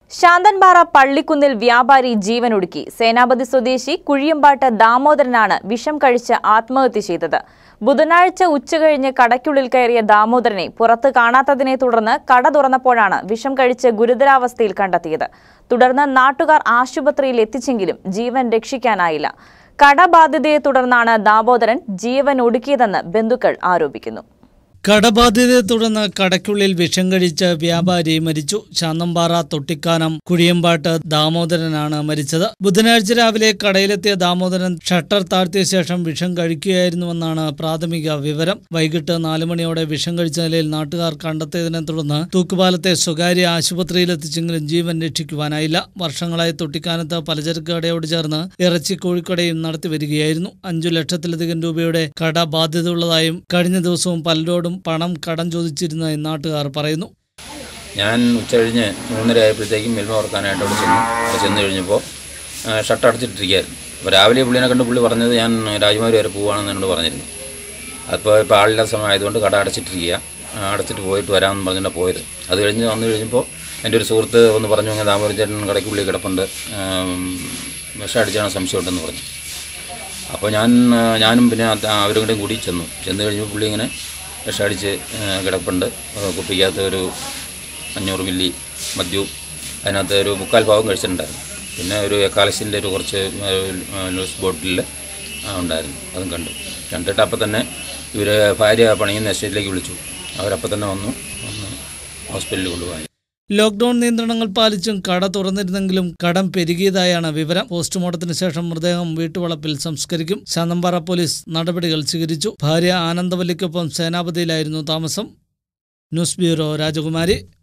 ശാന്തൻപാറ പള്ളിക്കുന്നിൽ വ്യാപാരി ജീവനൊടുക്കി സേനാപതി സ്വദേശി കുഴിയമ്പാട്ട് ദാമോദരനാണ് വിഷം കഴിച്ച് ആത്മഹത്യ ചെയ്തത് ബുധനാഴ്ച ഉച്ചകഴിഞ്ഞ് കടയ്ക്കുള്ളിൽ കയറിയ ദാമോദരനെ പുറത്ത് കാണാത്തതിനെ തുടർന്ന് കട തുറന്നപ്പോഴാണ് വിഷം കഴിച്ച് ഗുരുതരാവസ്ഥയിൽ കണ്ടെത്തിയത് തുടർന്ന് നാട്ടുകാർ ആശുപത്രിയിൽ എത്തിച്ചെങ്കിലും ജീവൻ രക്ഷിക്കാനായില്ല കടബാധ്യതയെ തുടർന്നാണ് ദാമോദരൻ ജീവൻ ഒടുക്കിയതെന്ന് ബന്ധുക്കൾ ആരോപിക്കുന്നു കടബാധ്യതയെ തുടർന്ന് കടയ്ക്കുള്ളിൽ വിഷം കഴിച്ച് വ്യാപാരി മരിച്ചു ശാന്തമ്പാറ തൊട്ടിക്കാനം കുഴിയമ്പാട്ട് ദാമോദരനാണ് മരിച്ചത് ബുധനാഴ്ച രാവിലെ കടയിലെത്തിയ ദാമോദരൻ ഷട്ടർ താഴ്ത്തിയ ശേഷം വിഷം കഴിക്കുകയായിരുന്നുവെന്നാണ് പ്രാഥമിക വിവരം വൈകിട്ട് നാലു മണിയോടെ വിഷം കഴിച്ച നിലയിൽ നാട്ടുകാർ കണ്ടെത്തിയതിനെ തുടർന്ന് തൂക്കുപാലത്തെ സ്വകാര്യ ആശുപത്രിയിലെത്തിച്ചെങ്കിലും ജീവൻ രക്ഷിക്കുവാനായില്ല വർഷങ്ങളായി തൊട്ടിക്കാനത്ത് പലചരക്ക് കടയോട് ചേർന്ന് ഇറച്ചി കോഴിക്കടയും നടത്തി വരികയായിരുന്നു അഞ്ചു ലക്ഷത്തിലധികം രൂപയുടെ കട ബാധ്യതയുള്ളതായും കഴിഞ്ഞ ദിവസവും പലരോടും പണം കടം ചോദിച്ചിരുന്നതായി നാട്ടുകാർ പറയുന്നു ഞാൻ ഉച്ചകഴിഞ്ഞ് മൂന്നര ആയപ്പോഴത്തേക്കും മിൽമ ഓർക്കാനായിട്ട് അവിടെ ചെന്നു അവിടെ ചെന്ന് കഴിഞ്ഞപ്പോൾ ഷട്ട് അടച്ചിട്ടിരിക്കുകയായിരുന്നു അപ്പോൾ രാവിലെ പുള്ളിനെ കണ്ട് പുള്ളി പറഞ്ഞത് ഞാൻ രാജകുമാരി വരെ പോവുകയാണെന്ന് എന്നോട് പറഞ്ഞിരുന്നു അപ്പോൾ ഇപ്പോൾ ആളില്ലാത്ത സമയമായതുകൊണ്ട് കട അടച്ചിട്ടിരിക്കുക ആ, അടച്ചിട്ട് പോയിട്ട് വരാമെന്ന് പറഞ്ഞിട്ടാണ് പോയത് അത് കഴിഞ്ഞ് വന്നു കഴിഞ്ഞപ്പോൾ എൻ്റെ ഒരു സുഹൃത്ത് ഒന്ന് പറഞ്ഞു ഇങ്ങനെ ദാമോദരൻ ചേട്ടൻ കടയ്ക്കുള്ളിൽ കിടപ്പുണ്ട് ആം, വിഷം അടിച്ചാണ് സംശയമുണ്ടെന്ന് പറഞ്ഞു അപ്പോൾ ഞാൻ ആ, ഞാനും പിന്നെ അത് അവരും കൂടെയും കൂടി ചെന്നു ചെന്ന് കഴിഞ്ഞപ്പോൾ പുള്ളി ഇങ്ങനെ വിഷമടിച്ച് കിടപ്പുണ്ട് ആ, കുപ്പിക്കകത്ത് ഒരു അഞ്ഞൂറ് മില്ലി മദ്യവും അതിനകത്ത് ഒരു മുക്കാൽ ഭാഗം കഴിച്ചിട്ടുണ്ടായിരുന്നു പിന്നെ ഒരു എക്കാലസിൻ്റെ ഒരു കുറച്ച് ആ, ലൂസ് ബോട്ടിലിൽ ഉണ്ടായിരുന്നു അതും കണ്ടു കണ്ടിട്ട് അപ്പം തന്നെ ഇവർ ഭാര്യ പണിയുന്ന എസ്റ്റേറ്റിലേക്ക് വിളിച്ചു അവരപ്പം തന്നെ വന്നു വന്ന് ഹോസ്പിറ്റലിൽ കൊണ്ടുപോയി ലോക്ഡൌൺ നിയന്ത്രണങ്ങൾ പാലിച്ചും കട തുറന്നിരുന്നെങ്കിലും കടം പെരുകിയതായാണ് വിവരം പോസ്റ്റ്മോർട്ടത്തിന് ശേഷം മൃതദേഹം വീട്ടുവളപ്പിൽ സംസ്കരിക്കും ശാന്തമ്പാറ പോലീസ് നടപടികൾ സ്വീകരിച്ചു ഭാര്യ ആനന്ദവല്ലിക്കൊപ്പം സേനാപതിയിലായിരുന്നു താമസം ന്യൂസ് ബ്യൂറോ രാജകുമാരി